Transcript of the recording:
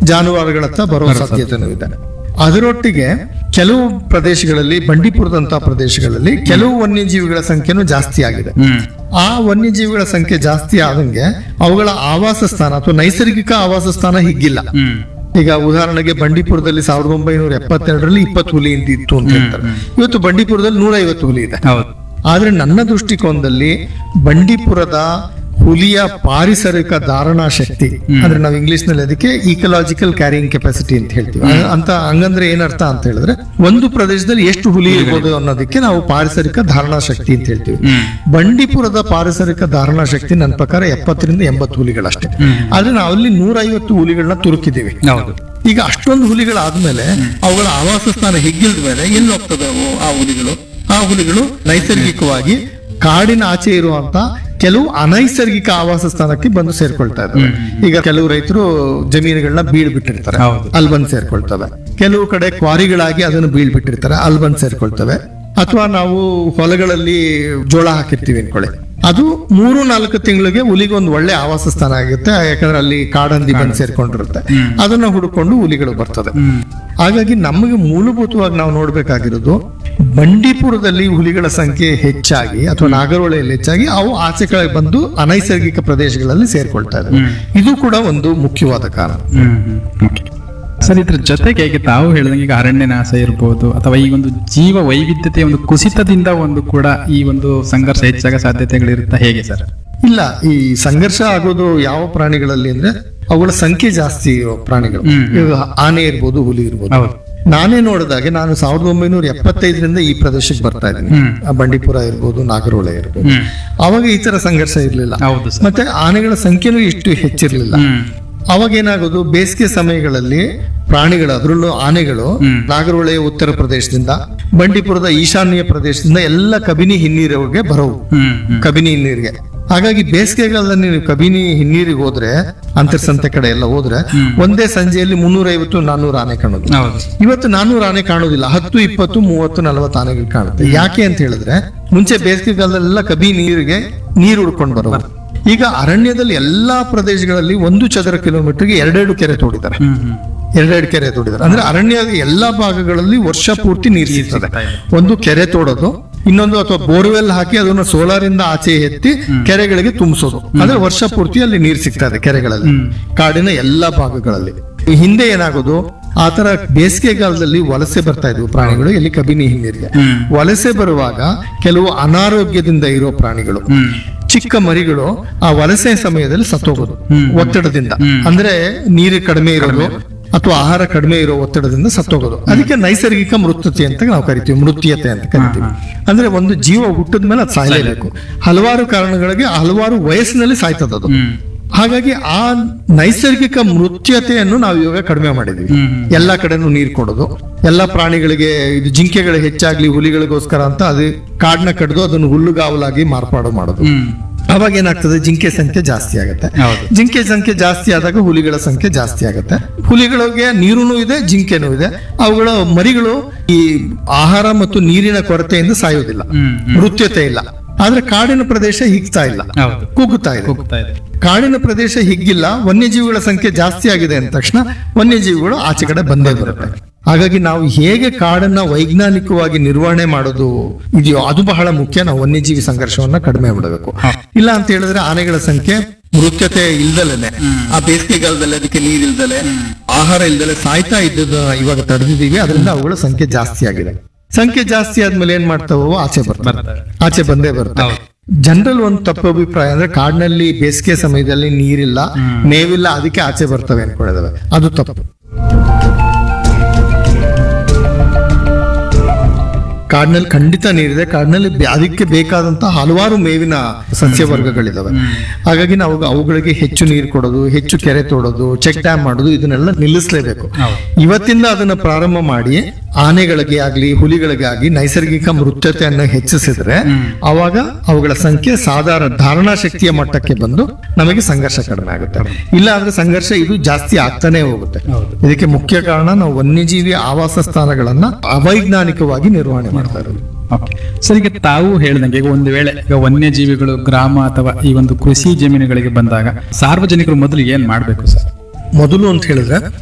ಜಾನುವಾರುಗಳತ್ತ ಬರೋ ಸಾಧ್ಯತೆನೂ ಇದೆ ಅದರೊಟ್ಟಿಗೆ ಕೆಲವು ಪ್ರದೇಶಗಳಲ್ಲಿ ಬಂಡೀಪುರದಂತಹ ಪ್ರದೇಶಗಳಲ್ಲಿ ಕೆಲವು ವನ್ಯಜೀವಿಗಳ ಸಂಖ್ಯೆನೂ ಜಾಸ್ತಿ ಆಗಿದೆ ಹ್ಮ್ ಆ ವನ್ಯಜೀವಿಗಳ ಸಂಖ್ಯೆ ಜಾಸ್ತಿ ಆದಂಗೆ ಅವುಗಳ ಆವಾಸ ಸ್ಥಾನ ಅಥವಾ ನೈಸರ್ಗಿಕ ಆವಾಸ ಸ್ಥಾನ ಹಿಗ್ಗಿಲ್ಲ ಹ್ಮ್ ಈಗ ಉದಾಹರಣೆಗೆ ಬಂಡೀಪುರದಲ್ಲಿ ಸಾವಿರದ ಒಂಬೈನೂರ ಎಪ್ಪತ್ತೆರಡರಲ್ಲಿ ಇಪ್ಪತ್ತು ಹುಲಿ ಇತ್ತು ಅಂತ ಹೇಳ್ತಾರೆ ಇವತ್ತು ಬಂಡೀಪುರದಲ್ಲಿ ನೂರ ಐವತ್ತು ಹುಲಿ ಇದೆ ಹೌದು ಆದ್ರೆ ನನ್ನ ದೃಷ್ಟಿಕೋನದಲ್ಲಿ ಬಂಡೀಪುರದ ಹುಲಿಯ ಪಾರಿಸರಿಕ ಧಾರಣಾ ಶಕ್ತಿ ಅಂದ್ರೆ ನಾವು ಇಂಗ್ಲಿಷ್ ನಲ್ಲಿ ಅದಕ್ಕೆ ಈಕಲಾಜಿಕಲ್ ಕ್ಯಾರಿಯಿಂಗ್ ಕೆಪಾಸಿಟಿ ಅಂತ ಹೇಳ್ತೀವಿ ಅ- ಅಂತ ಹಂಗಂದ್ರೆ ಏನರ್ಥ ಅಂತ ಹೇಳಿದ್ರೆ ಒಂದು ಪ್ರದೇಶದಲ್ಲಿ ಎಷ್ಟು ಹುಲಿ ಇರ್ಬೋದು ಅನ್ನೋದಕ್ಕೆ ನಾವು ಪಾರಿಸರಿಕ ಧಾರಣಾ ಶಕ್ತಿ ಅಂತ ಹೇಳ್ತೀವಿ ಹ್ಮ್ ಬಂಡೀಪುರದ ಪಾರಿಸರಿಕ ಧಾರಣಾ ಶಕ್ತಿ ನನ್ನ ಪ್ರಕಾರ ಎಪ್ಪತ್ತರಿಂದ ಎಂಬತ್ತು ಹುಲಿಗಳಷ್ಟೇ ಆದ್ರೆ ನಾವು ಅಲ್ಲಿ ನೂರೈವತ್ತು ಹುಲಿಗಳನ್ನ ತುರುಕಿದ್ದೀವಿ ಹೌದು ಈಗ ಅಷ್ಟೊಂದು ಹುಲಿಗಳಾದ್ಮೇಲೆ ಅವುಗಳ ಆವಾಸ ಸ್ಥಾನ ಹಿಗ್ಗಿಲ್ದ ಮೇಲೆ ಎಲ್ಲಿ ಹೋಗ್ತದೆ ಅವು ಆ ಹುಲಿಗಳು ಆ ಹುಲಿಗಳು ನೈಸರ್ಗಿಕವಾಗಿ ಕಾಡಿನ ಆಚೆ ಇರುವಂತ ಕೆಲವು ಅನೈಸರ್ಗಿಕ ಆವಾಸ ಸ್ಥಾನಕ್ಕೆ ಬಂದು ಸೇರ್ಕೊಳ್ತಾ ಇದ್ದಾರೆ ಈಗ ಕೆಲವು ರೈತರು ಜಮೀನುಗಳನ್ನ ಬೀಳ್ ಬಿಟ್ಟಿರ್ತಾರೆ ಹೌದು. ಅಲ್ಲಿ ಬಂದು ಸೇರ್ಕೊಳ್ತವೆ ಕೆಲವು ಕಡೆ ಕ್ವಾರಿಗಳಾಗಿ ಅದನ್ನು ಬೀಳ್ ಬಿಟ್ಟಿರ್ತಾರೆ ಅಲ್ಲಿ ಬಂದು ಸೇರ್ಕೊಳ್ತವೆ ಅಥವಾ ನಾವು ಹೊಲಗಳಲ್ಲಿ ಜೋಳ ಹಾಕಿರ್ತೀವಿ ಅನ್ಕೊಳ್ಳಿ ಅದು ಮೂರು ನಾಲ್ಕು ತಿಂಗಳಿಗೆ ಹುಲಿಗೆ ಒಂದು ಒಳ್ಳೆ ಆವಾಸ ಸ್ಥಾನ ಆಗುತ್ತೆ ಯಾಕಂದ್ರೆ ಅಲ್ಲಿ ಕಾಡಂದಿ ಬಂದು ಸೇರ್ಕೊಂಡಿರುತ್ತೆ ಅದನ್ನ ಹುಡುಕೊಂಡು ಹುಲಿಗಳು ಬರ್ತದೆ ಹ್ಮ್ ಹಾಗಾಗಿ ನಮಗೆ ಮೂಲಭೂತವಾಗಿ ನಾವು ನೋಡ್ಬೇಕಾಗಿರೋದು ಬಂಡೀಪುರದಲ್ಲಿ ಹುಲಿಗಳ ಸಂಖ್ಯೆ ಹೆಚ್ಚಾಗಿ ಅಥವಾ ನಾಗರಹೊಳೆಯಲ್ಲಿ ಹೆಚ್ಚಾಗಿ ಅವು ಆಚೆ ಕಡೆ ಬಂದು ಅನೈಸರ್ಗಿಕ ಪ್ರದೇಶಗಳಲ್ಲಿ ಸೇರ್ಕೊಳ್ತಾ ಇದ್ದಾವೆ ಇದು ಕೂಡ ಒಂದು ಮುಖ್ಯವಾದ ಕಾರಣ ಹ್ಮ್ ಹ್ಮ್ Okay. ಸರ್ ಇದ್ರ ಜೊತೆಗೆ ಈಗ ತಾವು ಹೇಳಿದಂಗೆ ಈಗ ಅರಣ್ಯ ನಾಶ ಇರ್ಬೋದು ಅಥವಾ ಈ ಒಂದು ಜೀವ ವೈವಿಧ್ಯತೆಯ ಒಂದು ಕುಸಿತದಿಂದ ಒಂದು ಕೂಡ ಈ ಒಂದು ಸಂಘರ್ಷ ಹೆಚ್ಚಾಗ ಸಾಧ್ಯತೆಗಳಿರುತ್ತಾ ಹೇಗೆ ಸರ್ ಇಲ್ಲ ಈ ಸಂಘರ್ಷ ಆಗೋದು ಯಾವ ಪ್ರಾಣಿಗಳಲ್ಲಿ ಅಂದ್ರೆ ಅವುಗಳ ಸಂಖ್ಯೆ ಜಾಸ್ತಿ ಇರೋ ಪ್ರಾಣಿಗಳು ಹ್ಮ್. ಈಗ ಆನೆ ಇರ್ಬೋದು ಹುಲಿ ಇರ್ಬೋದು ಹೌದು ನಾನೇ ನೋಡಿದಾಗೆ ನಾನು ಸಾವಿರದ ಒಂಬೈನೂರ ಎಪ್ಪತ್ತೈದರಿಂದ ಈ ಪ್ರದೇಶಕ್ಕೆ ಬರ್ತಾ ಇದ್ದೀನಿ ಹ್ಮ್. ಆ ಬಂಡೀಪುರ ಇರ್ಬೋದು ನಾಗರಹೊಳೆ ಇರ್ಬೋದು ಹ್ಮ್ ಅವಾಗ ಈ ತರ ಸಂಘರ್ಷ ಇರ್ಲಿಲ್ಲ ಹೌದು ಸರ್ ಮತ್ತೆ ಆನೆಗಳ ಸಂಖ್ಯೆನೂ ಇಷ್ಟು ಹೆಚ್ಚಿರ್ಲಿಲ್ಲ ಹ್ಮ್ ಅವಾಗ ಏನಾಗೋದು ಬೇಸಿಗೆ ಸಮಯಗಳಲ್ಲಿ ಪ್ರಾಣಿಗಳು ಅದರಲ್ಲೂ ಆನೆಗಳು ಹ್ಮ್. ನಾಗರಹೊಳೆಯ ಉತ್ತರ ಪ್ರದೇಶದಿಂದ ಬಂಡೀಪುರದ ಈಶಾನ್ಯ ಪ್ರದೇಶದಿಂದ ಎಲ್ಲ ಕಬಿನಿ ಹಿನ್ನೀರಿಗೆ ಬರೋವು ಹ್ಮ್ ಹ್ಮ್ ಕಬಿನಿ ಹಿನ್ನೀರಿಗೆ ಹಾಗಾಗಿ ಬೇಸಿಗೆಗಾಲದಲ್ಲಿ ನೀವು ಕಬಿನಿ ಹಿನ್ನೀರಿಗೆ ಹೋದ್ರೆ ಅಂತರ್ಸಂತೆ ಕಡೆ ಎಲ್ಲ ಹೋದ್ರೆ ಒಂದೇ ಸಂಜೆಯಲ್ಲಿ ಮುನ್ನೂರ ಐವತ್ತು ನಾನ್ನೂರು ಆನೆ ಕಾಣೋದು ಹೌದು ಇವತ್ತು ನಾನ್ನೂರು ಆನೆ ಕಾಣೋದಿಲ್ಲ ಹತ್ತು ಇಪ್ಪತ್ತು ಮೂವತ್ತು ನಲವತ್ತು ಆನೆಗಳು ಕಾಣುತ್ತೆ ಯಾಕೆ ಅಂತ ಹೇಳಿದ್ರೆ ಮುಂಚೆ ಬೇಸಿಗೆಗಾಲದಲ್ಲೆಲ್ಲ ಕಬಿ ನೀರಿಗೆ ನೀರು ಉಡ್ಕೊಂಡು ಬರೋದು ಈಗ ಅರಣ್ಯದಲ್ಲಿ ಎಲ್ಲಾ ಪ್ರದೇಶಗಳಲ್ಲಿ ಒಂದು ಚದರ ಕಿಲೋಮೀಟರ್ಗೆ ಎರಡೆರಡು ಕೆರೆ ತೋಡಿದ್ದಾರೆ ಹ್ಮ್ ಹ್ಮ್ ಎರಡೆರಡು ಕೆರೆ ತೋಡಿದ್ದಾರೆ ಅಂದ್ರೆ ಅರಣ್ಯದ ಎಲ್ಲಾ ಭಾಗಗಳಲ್ಲಿ ವರ್ಷ ಪೂರ್ತಿ ನೀರು ಸಿಗ್ತದೆ ಸಿಗ್ತಾ ಇದೆ. ಒಂದು ಕೆರೆ ತೋಡೋದು ಇನ್ನೊಂದು ಅಥವಾ ಬೋರ್ವೆಲ್ ಹಾಕಿ ಅದನ್ನ ಸೋಲಾರ್ ಇಂದ ಆಚೆ ಎತ್ತಿ ಕೆರೆಗಳಿಗೆ ತುಂಬಿಸೋದು ಅಂದ್ರೆ ವರ್ಷ ಪೂರ್ತಿ ಅಲ್ಲಿ ನೀರು ಸಿಗ್ತಾ ಇದೆ ಕೆರೆಗಳಲ್ಲಿ ಹ್ಮ್. ಕಾಡಿನ ಎಲ್ಲಾ ಭಾಗಗಳಲ್ಲಿ ಈ ಹಿಂದೆ ಏನಾಗೋದು ಆತರ ಬೇಸಿಗೆಗಾಲದಲ್ಲಿ ವಲಸೆ ಬರ್ತಾ ಇದ್ವು ಪ್ರಾಣಿಗಳು ಎಲ್ಲಿ ಕಬಿನಿ ಹಿನ್ನೀರಿಗೆ ಹ್ಮ್. ವಲಸೆ ಬರುವಾಗ ಕೆಲವು ಅನಾರೋಗ್ಯದಿಂದ ಇರೋ ಪ್ರಾಣಿಗಳು ಹ್ಮ್ ಚಿಕ್ಕ ಮರಿಗಳು ಆ ವಲಸೆ ಸಮಯದಲ್ಲಿ ಸತ್ತೋಗೋದು ಹ್ಮ್. ಒತ್ತಡದಿಂದ ಹ್ಮ್. ಅಂದ್ರೆ ನೀರು ಕಡಿಮೆ ಇರೋದು ಅಥವಾ ಆಹಾರ ಕಡಿಮೆ ಇರೋ ಒತ್ತಡದಿಂದ ಸತ್ತೋಗೋದು ಅದಕ್ಕೆ ನೈಸರ್ಗಿಕ ಮೃತ್ಯತೆ ಅಂತ ನಾವು ಕರಿತೀವಿ ಮೃತ್ಯತೆ ಅಂತ ಕರಿತೀವಿ ಅಂದ್ರೆ ಒಂದು ಜೀವ ಹುಟ್ಟಿದ ಮೇಲೆ ಅದು ಸಾಯಲೇಬೇಕು ಹಲವಾರು ಕಾರಣಗಳಿಗೆ ಹಲವಾರು ವಯಸ್ಸಿನಲ್ಲಿ ಸಾಯ್ತದದು ಹ್ಮ್ ಹಾಗಾಗಿ ಆ ನೈಸರ್ಗಿಕ ಮೃತ್ಯತೆಯನ್ನು ನಾವು ಇವಾಗ ಕಡಿಮೆ ಮಾಡಿದ್ವಿ ಹ್ಮ್ ಹ್ಮ್. ಎಲ್ಲಾ ಕಡೆನೂ ನೀರ್ ಕೊಡೋದು ಎಲ್ಲಾ ಪ್ರಾಣಿಗಳಿಗೆ ಇದು ಜಿಂಕೆಗಳು ಹೆಚ್ಚಾಗ್ಲಿ ಹುಲಿಗಳಿಗೋಸ್ಕರ ಅಂತ ಅದು ಕಾಡ್ನ ಕಡ್ದು ಅದನ್ನು ಹುಲ್ಲುಗಾವಲಾಗಿ ಮಾರ್ಪಾಡು ಮಾಡೋದು ಹ್ಮ್ ಅವಾಗ ಏನಾಗ್ತದೆ ಜಿಂಕೆ ಸಂಖ್ಯೆ ಜಾಸ್ತಿ ಆಗುತ್ತೆ ಹೌದು ಜಿಂಕೆ ಸಂಖ್ಯೆ ಜಾಸ್ತಿ ಆದಾಗ ಹುಲಿಗಳ ಸಂಖ್ಯೆ ಜಾಸ್ತಿ ಆಗುತ್ತೆ ಹುಲಿಗಳಿಗೆ ನೀರುನೂ ಇದೆ ಜಿಂಕೆನೂ ಇದೆ ಅವುಗಳ ಮರಿಗಳು ಈ ಆಹಾರ ಮತ್ತು ನೀರಿನ ಕೊರತೆಯಿಂದ ಸಾಯೋದಿಲ್ಲ ಹ್ಮ್ ಹ್ಮ್ ಮೃತ್ಯತೆ ಇಲ್ಲ ಆದ್ರೆ ಕಾಡಿನ ಪ್ರದೇಶ ಹಿಗ್ತಾ ಇಲ್ಲ ಹೌದು ಕುಗ್ಗುತ್ತಾ ಇದೆ ಹೋಗ್ತಾ ಇದೆ ಕಾಡಿನ ಪ್ರದೇಶ ಹಿಗ್ಗಿಲ್ಲ ವನ್ಯಜೀವಿಗಳ ಸಂಖ್ಯೆ ಜಾಸ್ತಿ ಆಗಿದೆ ಅಂದ ತಕ್ಷಣ ವನ್ಯಜೀವಿಗಳು ಆಚೆ ಕಡೆ ಬಂದೇ ಬರುತ್ತೆ ಹಾಗಾಗಿ ನಾವು ಹೇಗೆ ಕಾಡನ್ನ ವೈಜ್ಞಾನಿಕವಾಗಿ ನಿರ್ವಹಣೆ ಮಾಡೋದು ಇದೆಯೋ ಅದು ಬಹಳ ಮುಖ್ಯ ನಾವು ವನ್ಯಜೀವಿ ಸಂಘರ್ಷವನ್ನ ಕಡಿಮೆ ಮಾಡಬೇಕು ಇಲ್ಲ ಅಂತ ಹೇಳಿದ್ರೆ ಆನೆಗಳ ಸಂಖ್ಯೆ ಮೃತ್ಯತೆ ಇಲ್ದಲೇನೆ ಆ ಬೇಸಿಗೆಗಾಲದಲ್ಲಿ ಅದಕ್ಕೆ ನೀರ್ ಇಲ್ದಲೆ ಆಹಾರ ಇಲ್ದಲೆ ಸಾಯ್ತಾ ಇದ್ದದ ಇವಾಗ ತಡೆದಿದ್ದೀವಿ ಅದರಿಂದ ಅವುಗಳ ಸಂಖ್ಯೆ ಜಾಸ್ತಿ ಆಗಿದೆ ಸಂಖ್ಯೆ ಜಾಸ್ತಿ ಆದ್ಮೇಲೆ ಏನ್ ಮಾಡ್ತಾವೋ ಆಚೆ ಬರ್ತವೆ ಬರ್ತವೆ. ಆಚೆ ಬಂದೇ ಬರ್ತವೆ ಹೌದು. ಜನರಲ್ ಒಂದು ತಪ್ಪು ಅಭಿಪ್ರಾಯ ಅಂದ್ರೆ ಕಾಡಿನಲ್ಲಿ ಬೇಸಿಗೆ ಸಮಯದಲ್ಲಿ ನೀರಿಲ್ಲ ಮೇವಿಲ್ಲ ಅದಕ್ಕೆ ಆಚೆ ಬರ್ತವೆ ಅನ್ಕೊಂಡಿದಾವೆ ಅದು ತಪ್ಪು ಕಾಡಿನಲ್ಲಿ ಖಂಡಿತ ನೀರಿದೆ ಕಾಡಿನಲ್ಲಿ ಬೆ- ಅದಕ್ಕೆ ಬೇಕಾದಂತ ಹಲವಾರು ಮೇವಿನ ಸಸ್ಯವರ್ಗಗಳಿದಾವೆ ಹಾಗಾಗಿ ನಾವು ಅವುಗಳಿಗೆ ಹೆಚ್ಚು ನೀರು ಕೊಡೋದು ಹೆಚ್ಚು ಕೆರೆ ತೋಡೋದು ಚೆಕ್ ಡ್ಯಾಮ್ ಮಾಡೋದು ಇದನ್ನೆಲ್ಲ ನಿಲ್ಲಿಸಲೇಬೇಕು ಹೌದು. ಇವತ್ತಿಂದ ಅದನ್ನ ಪ್ರಾರಂಭ ಮಾಡಿ ಆನೆಗಳಿಗೆ ಆಗ್ಲಿ ಹುಲಿಗಳಿಗೆ ಆಗ್ಲಿ ನೈಸರ್ಗಿಕ ಮೃತ್ಯತೆಯನ್ನು ಹೆಚ್ಚಿಸಿದ್ರೆ ಅವಾಗ ಅವುಗಳ ಸಂಖ್ಯೆ ಸಾಧಾರಣ ಧಾರಣಾ ಶಕ್ತಿಯ ಮಟ್ಟಕ್ಕೆ ಬಂದು ನಮಗೆ ಸಂಘರ್ಷ ಕಡಿಮೆ ಆಗುತ್ತೆ ಇಲ್ಲ ಅಂದ್ರೆ ಸಂಘರ್ಷ ಇದು ಜಾಸ್ತಿ ಆಗ್ತಾನೆ ಹೋಗುತ್ತೆ ಹೌದು. ಇದಕ್ಕೆ ಮುಖ್ಯ ಕಾರಣ ನಾವು ವನ್ಯಜೀವಿ ಆವಾಸ ಸ್ಥಾನಗಳನ್ನ ಅವೈಜ್ಞಾನಿಕವಾಗಿ ನಿರ್ವಹಣೆ ಮಾಡ್ತಾ ಇರೋದು ಓಕೆ ಸರ್ ಈಗ ತಾವು ಹೇಳ್ದಂಗೆ ಈಗ ಒಂದು ವೇಳೆ ಈಗ ವನ್ಯಜೀವಿಗಳು ಗ್ರಾಮ ಅಥವಾ ಈ ಒಂದು ಕೃಷಿ ಜಮೀನುಗಳಿಗೆ ಬಂದಾಗ ಸಾರ್ವಜನಿಕರು ಮೊದಲು ಏನ್ ಮಾಡ್ಬೇಕು ಸರ್ ಮೊದಲು ಅಂತ ಹೇಳಿದ್ರೆ